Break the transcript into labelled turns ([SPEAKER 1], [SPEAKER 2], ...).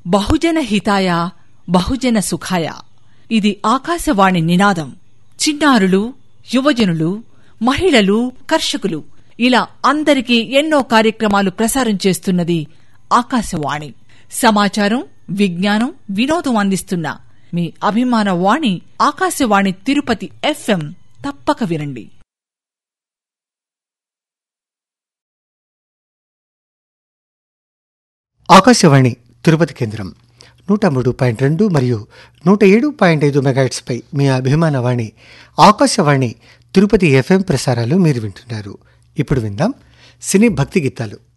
[SPEAKER 1] బహుజన హితాయ బహుజన సుఖాయ ఇది ఆకాశవాణి నినాదం చిన్నారులు యువజనులు మహిళలు కర్షకులు ఇలా అందరికీ ఎన్నో కార్యక్రమాలు ప్రసారం చేస్తున్నది ఆకాశవాణి సమాచారం విజ్ఞానం వినోదం అందిస్తున్న మీ అభిమాన వాణి ఆకాశవాణి తిరుపతి ఎఫ్ఎం తప్పక వినండి
[SPEAKER 2] ఆకాశవాణి తిరుపతి కేంద్రం నూట మూడు పాయింట్ రెండు మరియు నూట ఏడు పాయింట్ ఐదు మెగాట్స్పై మీ అభిమాన వాణి ఆకాశవాణి తిరుపతి ఎఫ్ఎం ప్రసారాలు మీరు వింటున్నారు ఇప్పుడు విందాం సినీ భక్తి గీతాలు